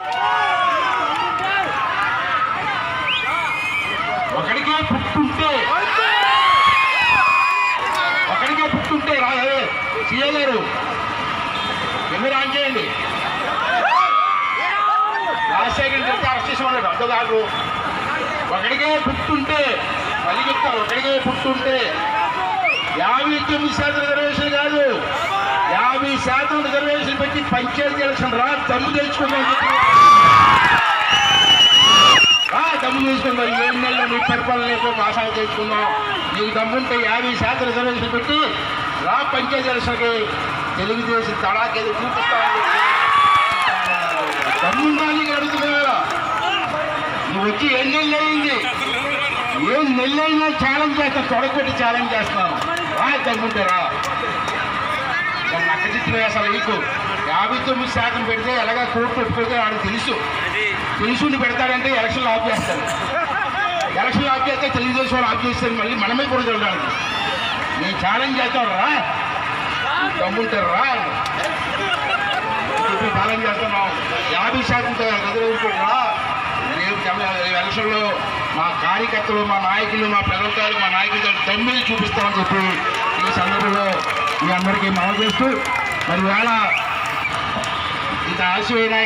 ఒకడికే పుట్టుంటే ఒకడికే పుట్టుంటే రాదు సీఏ గారు camera on చేయండి రాజశేఖర్ చెప్తే అరెస్ట్ చేసేవాడు అర్థం కాదు ఒకడికే పుట్టుంటే మళ్ళీ చెప్తాను ఒకడికే పుట్టుంటే యాభై తొమ్మిది శాతం రిజర్వేషన్ కాదు యాభై శాతం రిజర్వేషన్ పెట్టి పంచాయతీ ఎలక్షన్ రా దమ్ము తెచ్చుకుందాం రా దమ్ము తీసుకుందాం ఏడు నెలలు నీ పరిపాలన లేకపోతే ఆశాలు తెచ్చుకుందాం నీకు దమ్ముంటే యాభై శాతం రిజర్వేషన్ పెట్టి రా పంచాయతీ ఎలక్షన్కి తెలుగుదేశం తడాకేది చూపిస్తామని దమ్ముందా నీకు అడుగుతున్నా నువ్వు వచ్చి ఎన్ని నెలలు అయింది ఏం నెల్లైనా ఛాలెంజ్ చేస్తా తొడగొట్టి ఛాలెంజ్ చేస్తున్నాను రా తగ్గుంటే రా నన్ను అక్క చిత్రం అసలు నీకు యాభై తొమ్మిది శాతం పెడితే ఎలాగా కోర్టు పెట్టుకుంటే వాడికి తెలుసు తెలుసుని పెడతాడంటే ఎలక్షన్లు ఆఫ్ చేస్తాడు ఎలక్షన్లు ఆఫ్ చేస్తే తెలుగుదేశం వాళ్ళు ఆఫ్ చేస్తారు మళ్ళీ మనమే కూడా చూడడానికి నేను ఛాలెంజ్ చేస్తాను రా దమ్ముంటే రా చెప్పి ఛాలెంజ్ చేస్తున్నాం యాభై శాతం రిజర్వేషన్ రా రేపు జమ- రేపు ఎలక్షన్లో మా కార్యకర్తలు మా నాయకులు మా పెద్దలు మా నాయకులు దమ్మిని చూపిస్తామని చెప్పి ఈ సందర్భంలో మీ అందరికీ మనవి చేస్తూ మరి వేళ ఇంత ఆలస్యమైన